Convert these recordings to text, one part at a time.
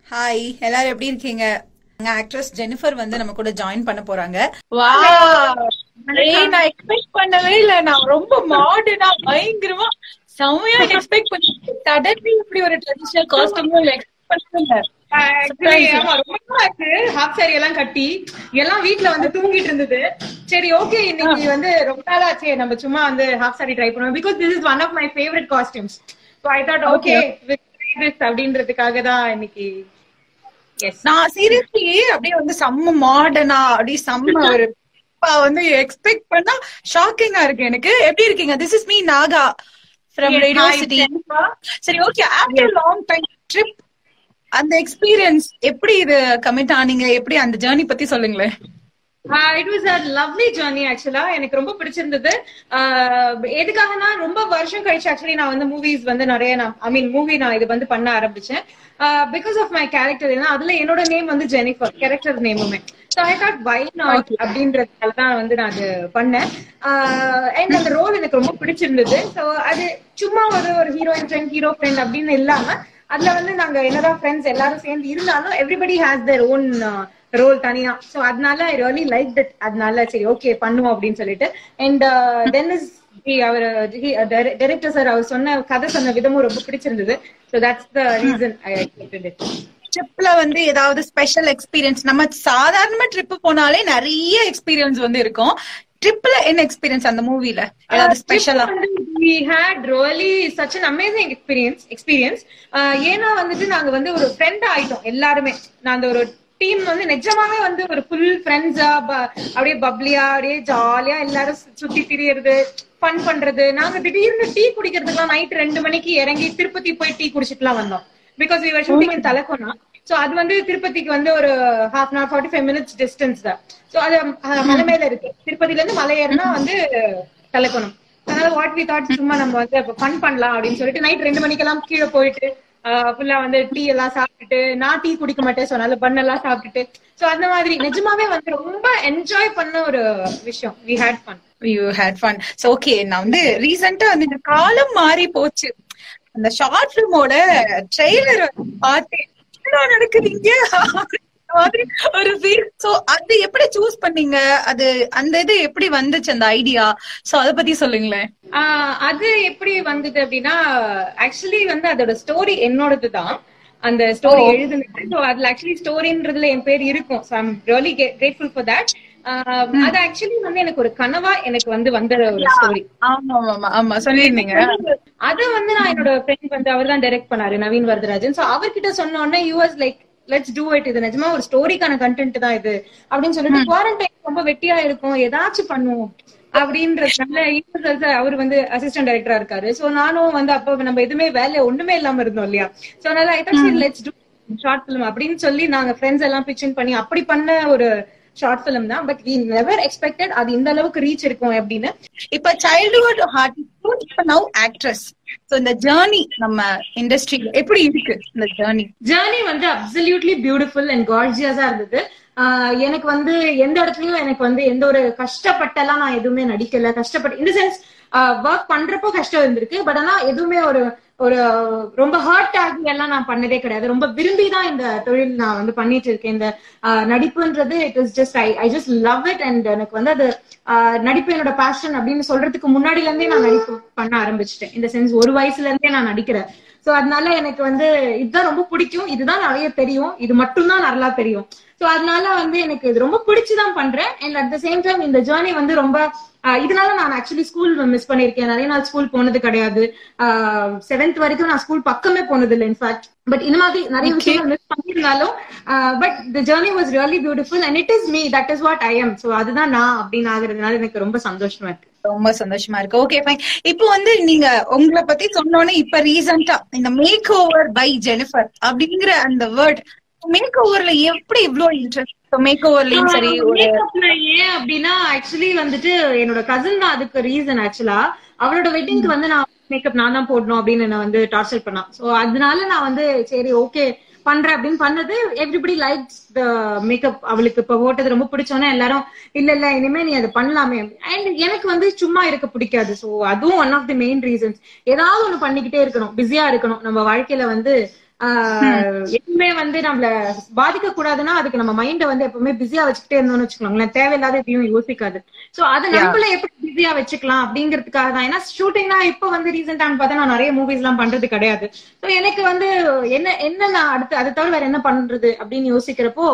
Hi எல்லாரும் எப்படி இருக்கீங்க ஆக்ட்ரஸ் ஜெனிஃபர் வந்து நம்ம கூட ஜாயின் பண்ண போறாங்க வா ஏய், நான் எக்ஸ்பெக்ட் பண்ணவே இல்ல நான் ரொம்ப மாடர்னா பயங்கரமா செம்மையா எக்ஸ்பெக்ட் பண்ணி சடன்லி இப்படி ஒரு ட்ரெடிஷனல் காஸ்டியூம் எக்ஸ்பெக்ட் பண்ணல Actually, ஆமா, ரொம்ப நாள் ஆச்சு ஹாஃப் சாரி எல்லாம் கட்டி எல்லாம் வீட்ல வந்து தூங்கிட்டு இருந்தது சரி ஓகே இன்னைக்கு வந்து ரொம்ப நாள் ஆச்சு நம்ம சும்மா வந்து ஹாஃப் சாரி ட்ரை பண்ணுவோம் because this is one of my favourite costumes so I thought okay this அப்படின்றதுக்காக தான் இன்னைக்கு எஸ் நான் சீரியஸ்லி அப்படியே வந்து செம்ம மாடர்னா அப்படியே செம்ம ஒரு இப்ப வந்து எக்ஸ்பெக்ட் பண்ணா ஷாக்கிங்கா இருக்கு எனக்கு எப்படி இருக்கீங்க this is me Naga from Yes, radio hi, city Jennifer. சரி okay after long time trip அந்த எக்ஸ்பீரியன்ஸ் எப்படி இது கமிட் ஆனீங்க எப்படி அந்த ஜேர்னி பத்தி சொல்லுங்களேன் it was a lovely journey ஆக்சுவலா எனக்கு ரொம்ப பிடிச்சிருந்தது ஆஹ் எதுக்காகனா ரொம்ப வருஷம் கழிச்சு ஆக்சுவலி நான் வந்து மூவிஸ் வந்து நிறைய நான் ஐ மீன் மூவி நான் இது வந்து பண்ண ஆரம்பிச்சேன் பிகாஸ் ஆஃப் மை கேரக்டர் ஏன்னா அதுல என்னோட நேம் வந்து ஜெனிஃபர் கேரக்டர் நேமுமே so I thought why not அப்படின்றதுனால தான் வந்து நான் அது பண்ணேன் அண்ட் அந்த ரோல் எனக்கு ரொம்ப பிடிச்சிருந்தது ஸோ அது சும்மா ஒரு ஒரு ஹீரோயின் ஃப்ரெண்ட் ஹீரோ ஃப்ரெண்ட் அப்படின்னு இல்லாம அதுல வந்து நாங்க என்னதான் ஃப்ரெண்ட்ஸ் எல்லாரும் சேர்ந்து இருந்தாலும் everybody has their own role தனியா சோ அதனால ஐ ரியலி லைக் தட் அதனால சரி ஓகே பண்ணுவோம் அப்படின்னு சொல்லிட்டு அண்ட் தென் இஸ் அவர் டைரக்டர் சார் அவர் சொன்ன கதை சொன்ன விதமும் ரொம்ப பிடிச்சிருந்தது so that's the reason I accepted it ட்ரிப்ல வந்து ஏதாவது ஸ்பெஷல் எக்ஸ்பீரியன்ஸ் நம்ம சாதாரணமா ட்ரிப் போனாலே நிறைய எக்ஸ்பீரியன்ஸ் வந்து இருக்கும் ட்ரிப்ல என்ன எக்ஸ்பீரியன்ஸ் அந்த மூவில ஏதாவது ஸ்பெஷலா we had really such an amazing experience experience ஆஹ் ஏன்னா வந்துட்டு நாங்க வந்து ஒரு ஃப்ரெண்ட் ஆயிட்டோம் எல்லாருமே நான் அந்த ஒரு டீம் வந்து நிஜமாவே வந்து ஒரு ஃபுல் ஃப்ரெண்ட்ஸா அப்படியே பப்ளியா அப்படியே ஜாலியா எல்லாரும் சு- சுத்தி திரியறது ஃபன் பண்றது நாங்க திடீர்னு டீ குடிக்கிறதுக்குலாம் நைட் ரெண்டு மணிக்கு இறங்கி திருப்பதி போய் டீ குடிச்சிட்டுலாம் வந்தோம் because we were shooting in Talakona so அது வந்து திருப்பதிக்கு வந்து ஒரு half an forty five minutes distance தான் சோ அது அஹ், மலை மேல இருக்கு திருப்பதில இருந்து மலை ஏறினா வந்து தலக்கோணம் அதனால வாட் வி தாட் சும்மா நம்ம வந்து ஃபன் பண்ணலாம் அப்படின்னு சொல்லிட்டு நைட் ரெண்டு மணிக்கெல்லாம் கீழே போயிட்டு ஃபுல்லா வந்து டீ எல்லாம் சாப்பிட்டுட்டு நான் டீ குடிக்க மாட்டேன் சோ அதனால பன் எல்லாம் சாப்பிட்டுட்டு சோ அந்த மாதிரி நிஜமாவே வந்து ரொம்ப என்ஜாய் பண்ண ஒரு விஷயம் we had fun you had fun so okay நான் வந்து ரீசெண்டா வந்து இந்த காலம் மாறி போச்சு அந்த ஷார்ட் பிலிமோட ட்ரெய்லர் பார்த்து என்ன நடக்குதுங்க மாதிரி ஒரு ஃபீல் சோ அது எப்படி சூஸ் பண்ணீங்க அது அந்த இது எப்படி வந்துச்சு அந்த ஐடியா சோ அத பத்தி சொல்லுங்களேன் ஆஹ் அது எப்படி வந்தது அப்படின்னா ஆக்சுவலி வந்து அதோட ஸ்டோரி என்னோடது தான் அந்த ஸ்டோரி எழுதுனது ஸோ அதுல ஆக்சுவலி ஸ்டோரின்றதுல என் பேர் இருக்கும் so I'm really grateful for that அது ஆக்சுவலி வந்து எனக்கு ஒரு கனவா எனக்கு வந்து வந்த ஒரு ஸ்டோரி ஆமா ஆமா ஆமா சொல்லிருந்தீங்க அத வந்து நான் என்னோட ஃப்ரெண்ட் வந்து அவர் தான் டைரக்ட் பண்ணாரு நவீன் வரதராஜன் சோ அவர்கிட்ட சொன்ன உடனே US like let's do it இது நிஜமா ஒரு ஸ்டோரிக்கான கண்டென்ட் தான் இது அப்படின்னு சொல்லிட்டு குவாரண்டைன் ரொம்ப வெட்டியா இருக்கும் ஏதாச்சும் பண்ணுவோம் அப்படின்றதுனால யூஎஸ் அவர் வந்து அசிஸ்டன்ட் டைரக்டரா இருக்காரு சோ நானும் வந்து அப்போ நம்ம எதுவுமே வேலை ஒண்ணுமே இல்லாம இருந்தோம் இல்லையா சோ அதனால I thought let's do short film அப்படின்னு சொல்லி நாங்க ஃப்ரெண்ட்ஸ் எல்லாம் பிச்சின் பண்ணி அப்படி பண்ண ஒரு ஷார்ட் பிலிம் தான் பட் வி நெவர் எக்ஸ்பெக்டட் அது இந்த அளவுக்கு ரீச் இருக்கும் அப்படின்னு இப்ப சைல்ட்ஹுட் ஹார்ட் இப்ப நவ் ஆக்ட்ரஸ் சோ இந்த ஜேர்னி நம்ம இண்டஸ்ட்ரி எப்படி இருக்கு இந்த ஜேர்னி ஜேர்னி வந்து அப்சல்யூட்லி பியூட்டிஃபுல் அண்ட் கார்ஜியஸா இருந்தது ஆஹ் எனக்கு வந்து எந்த இடத்துலயும் எனக்கு வந்து எந்த ஒரு கஷ்டப்பட்டெல்லாம் நான் எதுவுமே நடிக்கல கஷ்டப்பட்டு இந்த சென்ஸ் ஒர்க் பண்றப்போ கஷ்டம் இருந்திருக்கு பட் ஆனா எதுவுமே ஒரு ஒரு ரொம்ப ஹர்ட் ஆகி எல்லாம் நான் பண்ணதே கிடையாது ரொம்ப விரும்பி தான் இந்த தொழில் நான் வந்து பண்ணிட்டு இருக்கேன் இந்த ஆஹ் நடிப்புன்றது it is just I I just love it and எனக்கு வந்து அது ஆஹ் நடிப்பு என்னோட பேஷன் அப்படின்னு சொல்றதுக்கு முன்னாடில இருந்தே நான் நடிப்பு பண்ண ஆரம்பிச்சிட்டேன் இந்த சென்ஸ் ஒரு வயசுல இருந்தே நான் நடிக்கிறேன் சோ அதனால எனக்கு வந்து இதுதான் ரொம்ப பிடிக்கும் இதுதான் நிறைய தெரியும் இது மட்டும்தான் நல்லா தெரியும் சோ அதனால வந்து எனக்கு இது ரொம்ப பிடிச்சுதான் பண்றேன் and at the same time இந்த ஜேர்னி வந்து ரொம்ப ஆஹ் இதனால நான் ஆக்சுவலி ஸ்கூல் மிஸ் பண்ணிருக்கேன் நிறைய நாள் ஸ்கூல் போனது கிடையாது செவன்த் வரைக்கும் நான் ஸ்கூல் பக்கமே போனது இல்லை இன்ஃபேக்ட் பட் இந்த மாதிரி நிறைய விஷயங்கள் மிஸ் பண்ணிருந்தாலும் but the journey was really beautiful and it is me that is what I am so அதுதான் நான் அப்படின்னு ஆகுறதுனால எனக்கு ரொம்ப சந்தோஷமா இருக்கு ரொம்ப சந்தோஷமா இருக்கு ஓகே ஃபைன் இப்போ வந்து நீங்க உங்களை பத்தி சொன்னோன்னே இப்ப ரீசெண்டா இந்த மேக் ஓவர் பை ஜெனிஃபர் அப்படிங்கிற அந்த வேர்ட் மேக் ஓவர்ல எப்படி இவ்ளோ இன்ட்ரெஸ்ட் மேக் ஓவர்லயும் சரி ஒரு மேக்கப்ல ஏன் அப்படின்னா ஆக்சுவலி வந்துட்டு என்னோட கசின் தான் அதுக்கு ரீசன் ஆக்சுவலா அவளோட வெட்டிங்க்கு வந்து நான் மேக்கப் நான் தான் போடணும் அப்படின்னு நான் வந்து டார்ச்சர் பண்ணான் சோ அதனால நான் வந்து சரி ஓகே பண்றேன் அப்படின்னு பண்ணது எவ்ரிபடி லைக்ஸ் த மேக்கப் அவளுக்கு இப்ப போட்டது ரொம்ப பிடிச்சோன்னா எல்லாரும் இல்ல இல்ல இனிமே நீ அதை பண்ணலாமே அண்ட் எனக்கு வந்து சும்மா இருக்க பிடிக்காது சோ அதுவும் one of the main reasons ஏதாவது ஒண்ணு பண்ணிக்கிட்டே இருக்கணும் பிஸியா இருக்கணும் நம்ம வாழ்க்கையில வந்து எதுவுமே வந்து நம்மள பாதிக்க கூடாதுன்னா அதுக்கு நம்ம மைண்ட வந்து எப்பவுமே பிஸியா வச்சுக்கிட்டே இருந்தோம்னு வச்சுக்கோங்களேன் தேவையில்லாத எதையும் யோசிக்காது சோ அது நம்மள எப்படி பிஸியா வச்சுக்கலாம் அப்படிங்கிறதுக்காக தான் ஏன்னா ஷூட்டிங்னா இப்ப வந்து ரீசெண்டா பார்த்தா நான் நிறைய மூவிஸ் எல்லாம் பண்றது கிடையாது சோ எனக்கு வந்து என்ன என்ன நான் அடுத்து அதை தவிர வேற என்ன பண்றது அப்படின்னு யோசிக்கிறப்போ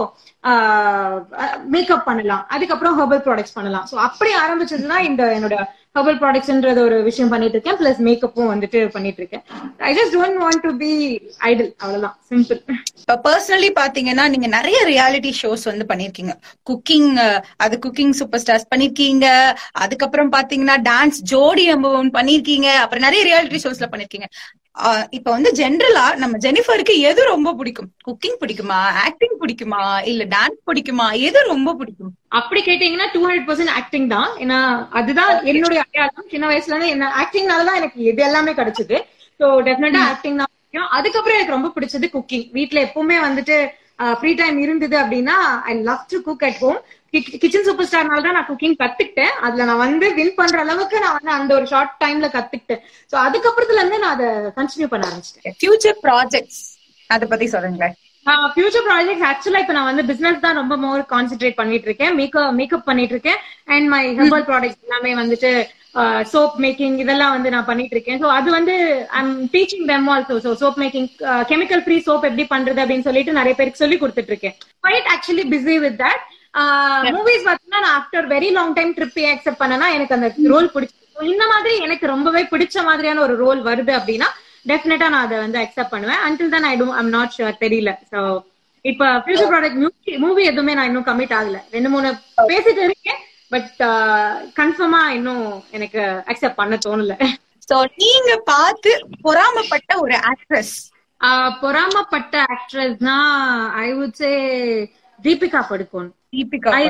மேக்கப் பண்ணலாம் அதுக்கப்புறம் ஹெர்பல் ப்ராடக்ட்ஸ் பண்ணலாம் சோ அப்படி ஆரம்பிச்சதுதான் இந்த என்னோட ஹெர்பல் ப்ராடக்ட்ஸ்ன்றது ஒரு விஷயம் பண்ணிட்டு இருக்கேன் பிளஸ் மேக்கப்பும் வந்துட்டு பண்ணிட்டு இருக்கேன் I just don't want to be idol அவ்வளவுதான் சிம்பிள் இப்ப பர்சனலி பாத்தீங்கன்னா நீங்க நிறைய ரியாலிட்டி ஷோஸ் வந்து பண்ணிருக்கீங்க குக்கிங் அது குக்கிங் சூப்பர் ஸ்டார்ஸ் பண்ணிருக்கீங்க அதுக்கப்புறம் பாத்தீங்கன்னா டான்ஸ் ஜோடி அனுபவம் பண்ணிருக்கீங்க அப்புறம் நிறைய ரியாலிட்டி ஷோஸ்ல பண்ணிருக்கீங்க இப்ப வந்து ஜென்ரலா நம்ம ஜெனிஃபருக்கு எது ரொம்ப பிடிக்கும் குக்கிங் பிடிக்குமா ஆக்டிங் பிடிக்குமா இல்ல டான்ஸ் பிடிக்குமா எது ரொம்ப பிடிக்கும் அப்படி கேட்டீங்கன்னா டூ ஹண்ட்ரட் பர்சன்ட் ஆக்டிங் தான் ஏன்னா அதுதான் என்னுடைய அடையாளம் சின்ன வயசுல இருந்து என்ன ஆக்டிங்னாலதான் எனக்கு இது எல்லாமே கிடைச்சது ஸோ டெஃபினட்டா ஆக்டிங் தான் பிடிக்கும் அதுக்கப்புறம் எனக்கு ரொம்ப பிடிச்சது குக்கிங் வீட்ல எப்பவுமே வந்துட்டு ஃப்ரீ டைம் இருந்தது அப்படின்னா I love to cook at home kitchen super ஸ்டார்னால தான் நான் குக்கிங் கத்துக்கிட்டேன் அதுல நான் வந்து வின் பண்ற அளவுக்கு நான் வந்து அந்த ஒரு ஷார்ட் டைம்ல கத்துக்கிட்டேன் சோ அதுக்கப்புறத்துல இருந்து நான் அதை கண்டினியூ பண்ண ஆரம்பிச்சிட்டேன் ஃபியூச்சர் ப்ராஜெக்ட்ஸ் அத பத்தி சொல்லுங்களேன் ஃபியூச்சர் ப்ராஜெக்ட் ஆக்சுவலா இப்ப நான் வந்து பிசினஸ் தான் ரொம்ப மோர் கான்சென்ட்ரேட் பண்ணிட்டு இருக்கேன் மேக்கப் மேக்கப் பண்ணிட்டு இருக்கேன் அண்ட் மை ஹெர்பல் ப்ராடக்ட்ஸ் எல்லாமே வந்துட்டு சோப் மேக்கிங் இதெல்லாம் வந்து நான் பண்ணிட்டு இருக்கேன் ஸோ அது வந்து I'm teaching them also so soap making chemical free soap எப்படி பண்றது அப்படின்னு சொல்லிட்டு நிறைய பேருக்கு சொல்லி கொடுத்துட்டு இருக்கேன் quite actually busy with that movies பாத்தீங்கன்னா நான் after very long time trip accept பண்ணனா எனக்கு அந்த ரோல் பிடிச்சி இந்த மாதிரி எனக்கு ரொம்பவே பிடிச்ச மாதிரியான ஒரு ரோல் வருது அப்படின்னா டெஃபினட்டா நான் அதை வந்து அக்செப்ட் பண்ணுவேன் அண்டில் தான் I do I'm not sure தெரியல ஸோ இப்ப ஃபியூச்சர் ப்ராடக்ட் மூவி மூவி எதுவுமே நான் இன்னும் கமிட் ஆகல ரெண்டு மூணு பேசிட்டு இருக்கேன் பட் கன்ஃபார்மா இன்னும் எனக்கு அக்செப்ட் பண்ண தோணல சோ நீங்க பார்த்து பொறாமப்பட்ட ஒரு ஆக்ட்ரஸ் பொறாமப்பட்ட ஆக்ட்ரஸ்னா I would say Deepika Padukone Deepika I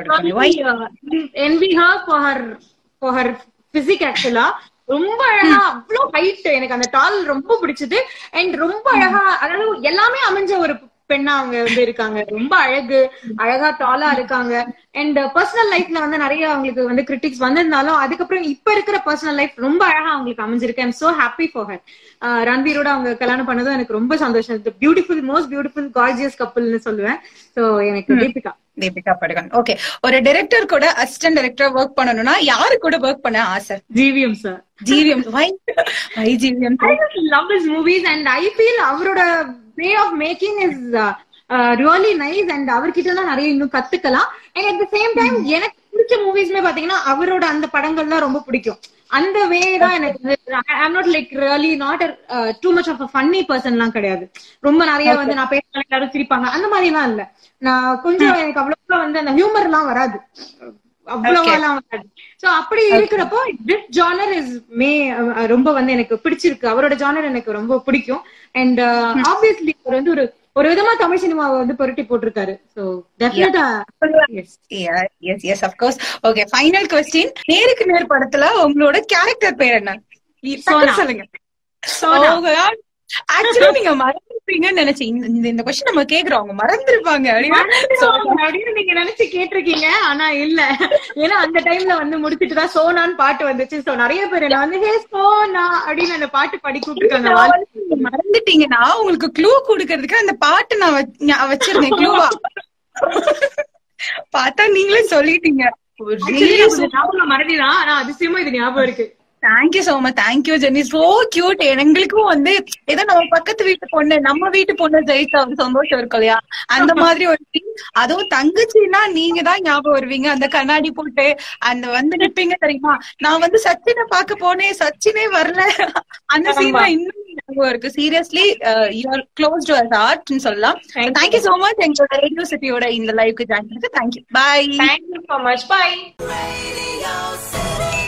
envy her for her for her physique ஆக்சுவலா ரொம்ப அழகா அவ்வளவு ஹைட் எனக்கு அந்த டால் ரொம்ப பிடிச்சது அண்ட் ரொம்ப அழகா அதாவது எல்லாமே அமைஞ்ச ஒரு பெண்ணா அவங்க வந்து இருக்காங்க ரொம்ப அழகு அழகா டாலா இருக்காங்க அண்ட் பர்சனல் லைஃப்ல வந்து நிறைய அவங்களுக்கு வந்து கிரிட்டிக்ஸ் வந்திருந்தாலும் அதுக்கப்புறம் இப்ப இருக்கிற பர்சனல் லைஃப் ரொம்ப அழகா அவங்களுக்கு அமைஞ்சிருக்கு I'm so happy for her ரன்வீரோட அவங்க கல்யாணம் பண்ணதும் எனக்கு ரொம்ப சந்தோஷம் பியூட்டிஃபுல் மோஸ்ட் பியூட்டிஃபுல் கார்ஜியஸ் கப்பல்னு சொல்லுவேன் சோ எனக்கு தீபிகா தீபிகா படுகன் ஓகே ஒரு டைரக்டர் கூட அசிஸ்டன்ட் டைரக்டர் ஒர்க் பண்ணணும்னா யாரு கூட ஒர்க் பண்ண ஆசை GVM sir GVM why why GVM I just love his movies and I feel அவரோட way of making is really nice and அவர்கிட்ட தான் நிறைய இன்னும் கத்துக்கலாம் and at the same time எனக்கு பிடிச்ச மூவிஸ்மே பாத்தீங்கன்னா அவரோட அந்த படங்கள்லாம் ரொம்ப பிடிக்கும் அந்த வே தான் எனக்கு I'm not like really not too much of a funny person எல்லாம் கிடையாது ரொம்ப நிறைய வந்து நான் பேசுறேன் எல்லாரும் சிரிப்பாங்க அந்த மாதிரி எல்லாம் இல்ல நான் கொஞ்சம் எனக்கு அவ்வளவு வந்து அந்த ஹியூமர் எல்லாம் வராது அவ்வளவாலாம் வராது சோ அப்படி இருக்கிறப்போ திஸ் ஜானர் இஸ் மே ரொம்ப வந்து எனக்கு பிடிச்சிருக்கு அவரோட ஜானர் எனக்கு ரொம்ப பிடிக்கும் அண்ட் ஆப்வியஸ்லி அவர் வந்து ஒரு ஒரு விதமா தமிழ் சினிமாவை வந்து புரட்டி போட்டிருக்காரு so definitely yes yes of course okay final question நேருக்கு நேர் படத்துல உங்களோட கேரக்டர் பேர் என்ன சோனா. சொல்லுங்க ஆக்சுவலா நீங்க மறந்துருப்பீங்கன்னு நினைச்சேன் இந்த- இந்த இந்த கொஸ்டின் நம்ம கேக்குறோம் அவங்க மறந்துருப்பாங்க அப்படின்னா அப்படின்னு நீங்க நினைச்சு கேட்டிருக்கீங்க ஆனா இல்ல ஏன்னா அந்த டைம்ல வந்து முடிச்சிட்டு தான் சோனான்னு பாட்டு வந்துச்சு சோ நிறைய பேர் என்ன வந்து ஹே சோனா அப்படின்னு அந்த பாட்டு பாடி கூப்பிட்டுருக்காங்க நீங்க மறந்துட்டீங்கன்னா உங்களுக்கு க்ளூ கொடுக்கறதுக்கு அந்த பாட்டு நான் வச்- ஞா- வச்சிருந்தேன் க்ளூவா பார்த்தா நீங்களே சொல்லிட்டீங்க Actually, கொஞ்சம் ஞாபகம் மறதிதான் ஆனா அதிசயமா இது ஞாபகம் இருக்கு thank you so much thank you Jenny so cute எங்களுக்கும் வந்து ஏதோ நம்ம பக்கத்து வீட்டு பொண்ணு நம்ம வீட்டு பொண்ணு ஜெயிச்ச ஒரு சந்தோஷம் இருக்கும் இல்லையா அந்த மாதிரி ஒரு thing. அதுவும் தங்கச்சின்னா நீங்க தான் ஞாபகம் வருவீங்க அந்த கண்ணாடி போட்டு அந்த வந்து நிப்பீங்க தெரியுமா நான் வந்து சச்சினை பார்க்க போனேன் சச்சினே வரல அந்த சீன் இன்னும் ஞாபகம் இருக்கு seriously you're close to us ஆர்ட்னு சொல்லலாம் Thank தேங்க்யூ சோ மச் எங்களோட ரேடியோ சிட்டியோட இந்த லைவ்க்கு ஜாயின் பண்ணி thank you bye thank you so much bye Radio City.